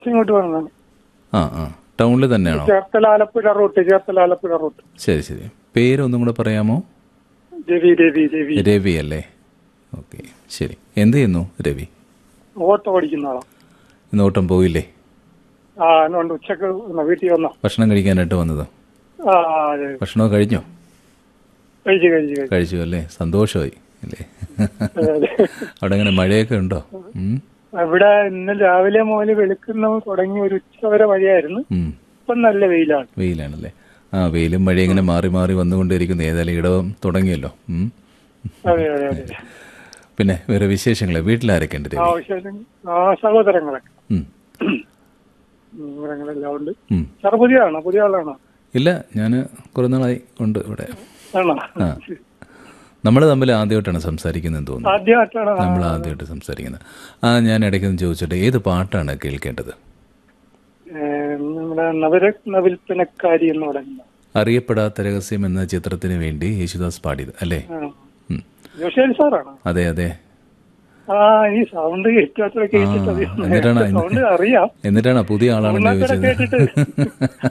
ഇങ്ങോട്ട് വന്നതാണ് ആ ആ ടൗണിൽ തന്നെയാണോ ചേർത്തല ആലപ്പുഴ റൂട്ട് ചേർത്തല ആലപ്പുഴ റൂട്ട് ശരി ശരി പേരൊന്നും കൂടെ പറയാമോ രവി രവി രവി രവി അല്ലേ ഓക്കെ ശരി എന്ത് ചെയ്യുന്നു രവി ഓട്ടോ ഓടിക്കുന്ന ആളാ ഇന്ന് ഓട്ടം പോയില്ലേ ആ അതുകൊണ്ട് ഉച്ചക്ക് വന്നോ, വീട്ടിൽ വന്നോ ഭക്ഷണം കഴിക്കാനായിട്ട് വന്നത് ആ അതെ ഭക്ഷണമൊക്കെ കഴിഞ്ഞോ കഴിച്ചു കഴിച്ചു കഴിച്ചു കഴിച്ചു അല്ലേ സന്തോഷമായി അല്ലേ അതെ, അതെ. അവിടെ എങ്ങനെ മഴയൊക്കെ ഉണ്ടോ ഉം? ഇവിടെ ഇന്ന് രാവിലെ മുതൽ വെളുക്കുന്ന തുടങ്ങി ഒരു ഉച്ച വരെ മഴയായിരുന്നു ഉം. ഇപ്പം നല്ല വെയിലാണ് വെയിലാണല്ലേ ആ വെയിലും മഴയും ഇങ്ങനെ മാറി മാറി വന്നുകൊണ്ടിരിക്കുന്നു ഏതായാലും ഇടവം തുടങ്ങിയല്ലോ ഉം. അതെ അതെ അതെ പിന്നെ വേറെ വിശേഷങ്ങൾ വീട്ടിലാരൊക്കെ ഉണ്ട് രവി ആവശ്യം ആ സഹോദരങ്ങളൊക്കെ ഉം. സഹോദരങ്ങളെല്ലാം ഉണ്ട് ഉം. സാർ പുതിയ ആണോ പുതിയ ആളാണോ ഇല്ല ഞാൻ കുറെ നാളായി ഉണ്ട് ഇവിടെ ആണോ ആ നമ്മൾ തമ്മിൽ ആദ്യമായിട്ടാണ് സംസാരിക്കുന്നത് തോന്നുന്നു ആദ്യമായിട്ടാണ് ആ, നമ്മൾ ആദ്യമായിട്ട് സംസാരിക്കുന്നത് ആ ഞാൻ ഇടയ്ക്കൊന്ന് ചോദിച്ചോട്ടെ ഏത് പാട്ടാണ് കേൾക്കേണ്ടത് ഏ, നമ്മുടെ നവരത്ന വിൽപ്പനക്കാരി എന്ന് പറയുന്നത് അറിയപ്പെടാത്ത രഹസ്യം എന്ന ചിത്രത്തിന് വേണ്ടി യേശുദാസ് പാടിയത് അല്ലേ ആ. ഉം. ജോഷേൽ സാറാണോ അതെ അതെ ആ ഈ സൗണ്ട് കേട്ടാത്ര കേട്ടിട്ട് അത് എന്നിട്ടാണ് സൗണ്ട് അറിയാം എന്നിട്ടാണ് പുതിയ ആളാണെന്ന് ഒന്നാമത്തെ ചോദിച്ചത് കേട്ടിട്ട്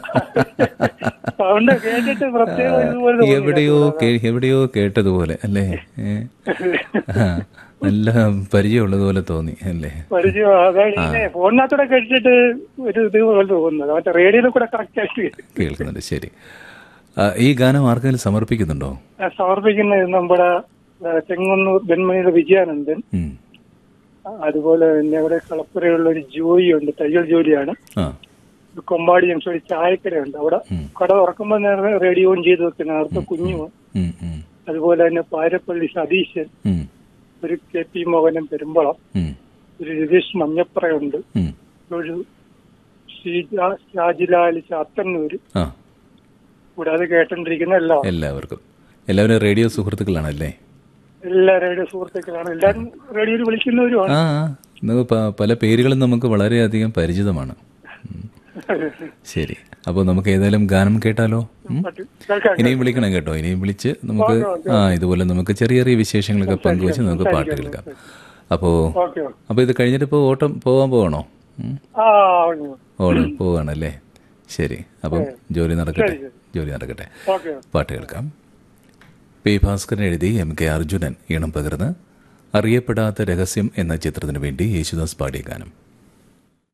സൗണ്ട് കേട്ടിട്ട് പ്രത്യേക ഇതുപോലെ തോന്നി. എവിടെയോ കേ- എവിടെയോ കേട്ടതുപോലെ അല്ലേ ഏ? ആ, നല്ല പരിചയമുള്ളതുപോലെ തോന്നി അല്ലേ പരിചയം അതാണ് ഇങ്ങനെ ഫോണിനകത്തൂടെ കേട്ടിട്ട് ഒരു ഇത് പോലെ തോന്നുന്നത് മറ്റേ റേഡിയോയിൽ കൂടെ കറക്റ്റ് ആയിട്ട് കേൾക്കുന്നുണ്ട് ശരി ആ, ഈ ഗാനം ആർക്കെങ്കിലും സമർപ്പിക്കുന്നുണ്ടോ സമർപ്പിക്കുന്നത് നമ്മുടെ ആ, ചെങ്ങന്നൂർ ബെന്മണിയുടെ വിജയാനന്ദൻ ഉം. അതുപോലെ തന്നെ ഇവിടെ കളപ്പുരയുള്ള ഒരു ജോലി ഉണ്ട് തയ്യൽ ജോലിയാണ് ആ കൊമ്പാടി ജംഗ്ഷൻ ഒരു ചായക്കടയുണ്ട് അവിടെ ഉം. കട തുറക്കുമ്പോൾ നേരെ റേഡിയോ ഓൺ ചെയ്ത് വെക്കുന്ന നേരത്തെ കുഞ്ഞു ഉം, ഉം, അതുപോലെ തന്നെ പാരപ്പള്ളി സതീശൻ ഉം, ഒരു കെ പി മോഹനൻ പെരുമ്പളം ഉം, ഒരു രതീഷ് മഞ്ഞപ്പുറയുണ്ട് ഉം. ഒരു ഷീജ- ഷാജിലാലി ചാത്തന്നൂര് ആ കൂടാതെ കേട്ടോണ്ടിരിക്കുന്ന എല്ലാം എല്ലാവർക്കും എല്ലാവരും റേഡിയോ സുഹൃത്തുക്കളാണല്ലേ എല്ലാ റേഡിയോ സുഹൃത്തുക്കളാണ് എല്ലാവരും റേഡിയോയിൽ വിളിക്കുന്നവരുമാണ് ആ ആ. നമുക്ക് പ- പല പേരുകളും നമുക്ക് വളരെയധികം പരിചിതമാണ് ഉം. ശരി അപ്പോൾ നമുക്ക് ഏതായാലും ഗാനം കേട്ടാലോ ഉം? പാട്ട് കേൾക്കാം ഇനിയും വിളിക്കണം കേട്ടോ ഇനിയും വിളിച്ച് നമുക്ക് ആ ഇതുപോലെ നമുക്ക് ചെറിയ ചെറിയ വിശേഷങ്ങളൊക്കെ പങ്കുവെച്ച് നമുക്ക് പാട്ട് കേൾക്കാം അപ്പോൾ ഓക്കെ അപ്പോൾ ഇത് കഴിഞ്ഞിട്ട് ഇപ്പോൾ ഓട്ടം പോകാൻ പോകണോ ഉം? ആ ഓക്കെ ഓണം പോവാണല്ലേ ശരി അപ്പം ജോലി നടക്കട്ടെ ജോലി നടക്കട്ടെ ഓക്കെ പാട്ട് കേൾക്കാം പി ഭാസ്കരൻ എഴുതി എം കെ അർജുനൻ ഈണം പകർന്ന് അറിയപ്പെടാത്ത രഹസ്യം എന്ന ചിത്രത്തിനു വേണ്ടി യേശുദാസ് പാടിയ ഗാനം